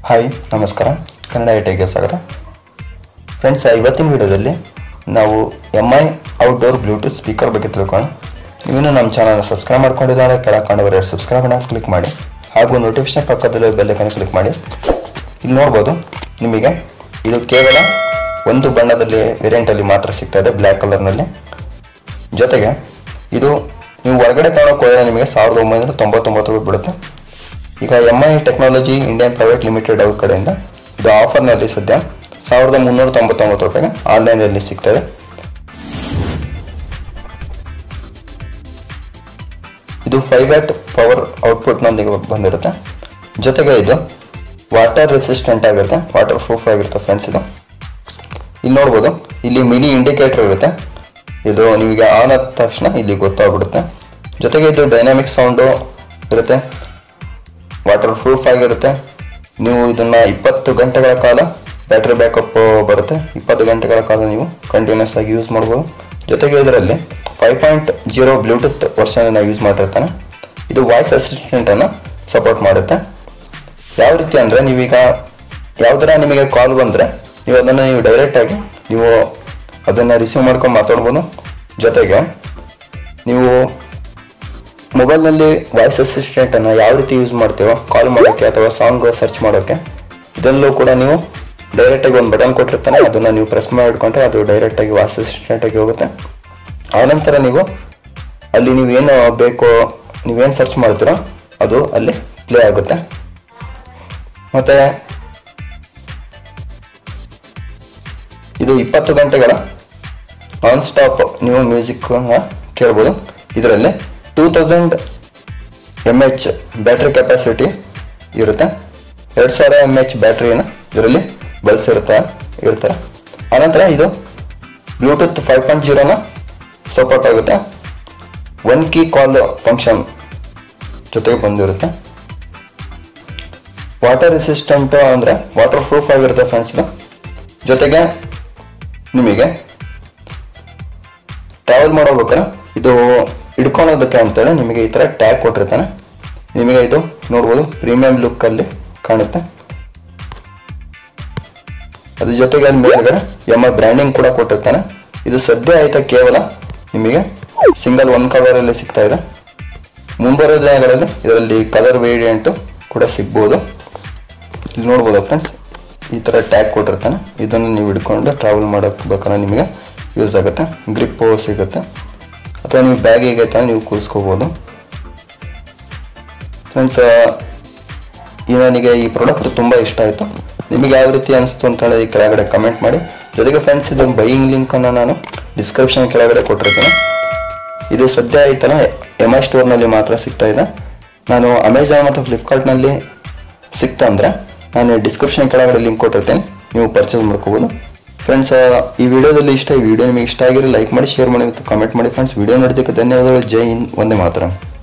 hi ನಮಸ್ಕಾರ ಕನ್ನಡ ಐಟೆಗೆ ಸ್ವಾಗತ friends ಇವತ್ತಿನ ವಿಡಿಯೋದಲ್ಲಿ ನಾವು M I outdoor bluetooth speaker ಬಗ್ಗೆ ತಿಳ್ಕೊಳ್ಳೋಣ ನೀವಿನ್ನೂ ನಮ್ಮ ಚಾನಲ್ನ ಸಬ್ಸ್ಕ್ರೈಬ್ ಮಾಡ್ಕೊಂಡಿಲ್ಲ ಅಂದರೆ ಕೆಳಗೆ ಕಾಣುವ ಎರಡು ಸಬ್ಸ್ಕ್ರೈಬ್ ಬಟನ್ ಕ್ಲಿಕ್ ಮಾಡಿ ಹಾಗೂ ನೋಟಿಫಿಕೇಶನ್ ಪಕ್ಕದಲ್ಲಿ ಬೆಲ್ಲೈಕನ್ ಕ್ಲಿಕ್ ಮಾಡಿ ಇಲ್ಲಿ ನೋಡ್ಬೋದು ನಿಮಗೆ ಇದು ಕೇವಲ ಒಂದು ಬಣ್ಣದಲ್ಲಿ ವೇರಿಯಂಟಲ್ಲಿ ಮಾತ್ರ ಸಿಗ್ತಾ ಇದೆ ಬ್ಲ್ಯಾಕ್ ಕಲರ್ನಲ್ಲಿ ಜೊತೆಗೆ ಇದು ನೀವು ಹೊರಗಡೆ ತಗೊಳಕ್ಕೆ ಹೋದರೆ ನಿಮಗೆ ಸಾವಿರದ ಒಂಬೈನೂರ ತೊಂಬತ್ತೊಂಬತ್ತು ರೂಪಾಯಿ ಬೀಳುತ್ತೆ ಈಗ M I technology Indian private limited ಅವ್ರ ಕಡೆಯಿಂದ ಇದು ಆಫರ್ನಲ್ಲಿ ಸದ್ಯ ಸಾವಿರದ ಮುನ್ನೂರ ತೊಂಬತ್ತೊಂಬತ್ತು ರೂಪಾಯಿಗೆ ಆನ್ಲೈನಲ್ಲಿ ಸಿಗ್ತದೆ ಇದು ಫೈವ್ ವ್ಯಾಟ್ ಪವರ್ ಔಟ್ಪುಟ್ನೊಂದಿಗೆ ಬಂದಿರುತ್ತೆ ಜೊತೆಗೆ ಇದು ವಾಟರ್ ರೆಸಿಸ್ಟೆಂಟ್ ಆಗಿರುತ್ತೆ ವಾಟರ್ ಪ್ರೂಫ್ ಆಗಿರುತ್ತೆ ಫ್ರೆಂಡ್ಸ್ ಇದು ಇಲ್ಲಿ ನೋಡ್ಬೋದು ಇಲ್ಲಿ ಮಿನಿ ಇಂಡಿಕೇಟರ್ ಇರುತ್ತೆ ಇದು ನಿಮಗೆ ಆನ್ ಆದ ತಕ್ಷಣ ಇಲ್ಲಿ ಗೊತ್ತಾಗ್ಬಿಡುತ್ತೆ ಜೊತೆಗೆ ಇದು ಡೈನಾಮಿಕ್ ಸೌಂಡು ಇರುತ್ತೆ ವಾಟರ್ ಪ್ರೂಫ್ ಆಗಿರುತ್ತೆ ನೀವು ಇದನ್ನು ಇಪ್ಪತ್ತು ಗಂಟೆಗಳ ಕಾಲ ಬ್ಯಾಟ್ರಿ ಬ್ಯಾಕಪ್ ಬರುತ್ತೆ ಇಪ್ಪತ್ತು ಗಂಟೆಗಳ ಕಾಲ ನೀವು ಕಂಟಿನ್ಯೂಸ್ ಆಗಿ ಯೂಸ್ ಮಾಡ್ಬೋದು ಜೊತೆಗೆ ಇದರಲ್ಲಿ five point zero bluetooth version use ಮಾಡಿರ್ತಾನೆ ಇದು ವಾಯ್ಸ್ ಅಸಿಸ್ಟೆಂಟನ್ನು ಸಪೋರ್ಟ್ ಮಾಡುತ್ತೆ ಯಾವ ರೀತಿ ಅಂದರೆ ನೀವೀಗ ಯಾವ್ದಾರ ನಿಮಗೆ ಕಾಲ್ ಬಂದರೆ ನೀವು ಅದನ್ನು ನೀವು ಡೈರೆಕ್ಟಾಗಿ ನೀವು ಅದನ್ನು ರಿಸೀವ್ ಮಾಡ್ಕೊಂಡು ಮಾತಾಡ್ಬೋದು ಜೊತೆಗೆ ನೀವು ಮೊಬೈಲ್ನಲ್ಲಿ ವಾಯ್ಸ್ ಅಸಿಸ್ಟೆಂಟನ್ನು ಯಾವ ರೀತಿ ಯೂಸ್ ಮಾಡ್ತೀವೋ ಕಾಲ್ ಮಾಡೋಕ್ಕೆ ಅಥವಾ ಸಾಂಗ್ ಸರ್ಚ್ ಮಾಡೋಕ್ಕೆ ಇದರಲ್ಲೂ ಕೂಡ ನೀವು ಡೈರೆಕ್ಟಾಗಿ ಒಂದು ಬಟನ್ ಕೊಟ್ಟಿರ್ತಾನೆ ಅದನ್ನು ನೀವು ಪ್ರೆಸ್ ಮಾಡಿಕೊಂಡ್ರೆ ಅದು ಡೈರೆಕ್ಟಾಗಿ ವಾಯ್ಸ್ ಅಸಿಸ್ಟೆಂಟಾಗಿ ಹೋಗುತ್ತೆ ಆನಂತರ ನೀವು ಅಲ್ಲಿ ನೀವೇನು ಬೇಕೋ ನೀವೇನು ಸರ್ಚ್ ಮಾಡ್ತೀರೋ ಅದು ಅಲ್ಲಿ ಪ್ಲೇ ಆಗುತ್ತೆ ಮತ್ತು ಇದು ಇಪ್ಪತ್ತು ಗಂಟೆಗಳ ನಾನ್ ಸ್ಟಾಪ್ ನೀವು ಮ್ಯೂಸಿಕ್ ಕೇಳ್ಬೋದು ಇದರಲ್ಲಿ two thousand M H battery capacity ಇರುತ್ತೆ ಎರಡು ಸಾವಿರ ಎಮ್ ಎಚ್ ಬ್ಯಾಟ್ರಿಯನ್ನು ಇದರಲ್ಲಿ ಬಳಸಿರುತ್ತೆ ಇರ್ತಾರೆ ಆನಂತರ ಇದು ಬ್ಲೂಟೂತ್ ಫೈವ್ ಪಾಯಿಂಟ್ ಜೀರೋನ ಸಪೋರ್ಟ್ ಆಗುತ್ತೆ ಒನ್ ಕೀ ಕಾಲ್ ಫಂಕ್ಷನ್ ಜೊತೆಗೆ ಬಂದಿರುತ್ತೆ ವಾಟರ್ ರೆಸಿಸ್ಟೆಂಟ್ ಅಂದರೆ ವಾಟರ್ ಪ್ರೂಫ್ ಆಗಿರುತ್ತೆ ಫ್ರೆಂಡ್ಸ್ ಇದು ಜೊತೆಗೆ ನಿಮಗೆ ಟ್ರಾವೆಲ್ ಮಾಡೋಬೇಕಾದ್ರೆ ಇದು ಹಿಡ್ಕೊಳೋದಕ್ಕೆ ಅಂತೇಳಿ ನಿಮಗೆ ಈ ಥರ ಟ್ಯಾಗ್ ಕೊಟ್ಟಿರ್ತಾನೆ ನಿಮಗೆ ಇದು ನೋಡ್ಬೋದು ಪ್ರೀಮಿಯಂ ಲುಕ್ಕಲ್ಲಿ ಕಾಣುತ್ತೆ ಅದ್ರ ಜೊತೆಗೆ ಅಲ್ಲಿ ಮೇಲ್ಗಡೆ ಎಮ್ ಐ ಬ್ರ್ಯಾಂಡಿಂಗ್ ಕೂಡ ಕೊಟ್ಟಿರ್ತಾನೆ ಇದು ಸದ್ಯ ಆಯ್ತಾ ಕೇವಲ ನಿಮಗೆ ಸಿಂಗಲ್ ಒನ್ ಕಲರಲ್ಲಿ ಸಿಗ್ತಾ ಇದೆ ಮುಂಬರೋ ದಿನಗಳಲ್ಲಿ ಇದರಲ್ಲಿ ಕಲರ್ ವೇರಿಯಂಟು ಕೂಡ ಸಿಗ್ಬೋದು ಇಲ್ಲಿ ನೋಡ್ಬೋದು ಫ್ರೆಂಡ್ಸ್ ಈ ಥರ ಟ್ಯಾಗ್ ಕೊಟ್ಟಿರ್ತಾನೆ ಇದನ್ನು ನೀವು ಹಿಡ್ಕೊಂಡು ಟ್ರಾವೆಲ್ ಮಾಡೋಕ್ಕೆ ಬೇಕಾದ್ರೆ ನಿಮಗೆ ಯೂಸ್ ಆಗುತ್ತೆ ಗ್ರಿಪ್ಪು ಸಿಗುತ್ತೆ ಅಥವಾ ನೀವು ಬ್ಯಾಗಿಗೆ ತಾನೆ ನೀವು ಕೂರಿಸ್ಕೋಬೋದು ಫ್ರೆಂಡ್ಸ್ ಈ ನನಗೆ ಈ ಪ್ರಾಡಕ್ಟ್ ತುಂಬ ಇಷ್ಟ ಆಯಿತು ನಿಮಗೆ ಯಾವ ರೀತಿ ಅನಿಸ್ತು ಅಂತ ಹೇಳಿ ಕೆಳಗಡೆ ಕಮೆಂಟ್ ಮಾಡಿ ಜೊತೆಗೆ ಫ್ರೆಂಡ್ಸ್ ಇದು ಬೈಯಿಂಗ್ ಲಿಂಕನ್ನು ನಾನು ಡಿಸ್ಕ್ರಿಪ್ಷನ್ ಕೆಳಗಡೆ ಕೊಟ್ಟಿರ್ತೀನಿ ಇದು ಸದ್ಯ ಐತಲ್ಲ ಎಮ್ ಐ ಸ್ಟೋರ್ನಲ್ಲಿ ಮಾತ್ರ ಸಿಗ್ತಾ ಇದೆ ನಾನು ಅಮೆಝಾನ್ ಮತ್ತು ಫ್ಲಿಪ್ಕಾರ್ಟ್ನಲ್ಲಿ ಸಿಕ್ತಾ ಅಂದರೆ ನಾನು ಡಿಸ್ಕ್ರಿಪ್ಷನ್ ಕೆಳಗಡೆ ಲಿಂಕ್ ಕೊಟ್ಟಿರ್ತೇನೆ ನೀವು ಪರ್ಚೇಸ್ ಮಾಡ್ಕೋಬೋದು ಫ್ರೆಂಡ್ಸ್ ಈ ವಿಡಿಯೋದಲ್ಲಿ ಇಷ್ಟ ಈ ವಿಡಿಯೋ ನಿಮಗೆ ಇಷ್ಟ ಆಗಿರೋ ಲೈಕ್ ಮಾಡಿ ಶೇರ್ ಮಾಡಿ ಮತ್ತು ಕಾಮೆಂಟ್ ಮಾಡಿ ಫ್ರೆಂಡ್ಸ್ ವಿಡಿಯೋ ನೋಡೋದಕ್ಕೆ ಧನ್ಯವಾದಗಳು ಜೈ ಹಿಂದ್ ಒಂದೇ ಮಾತ್ರ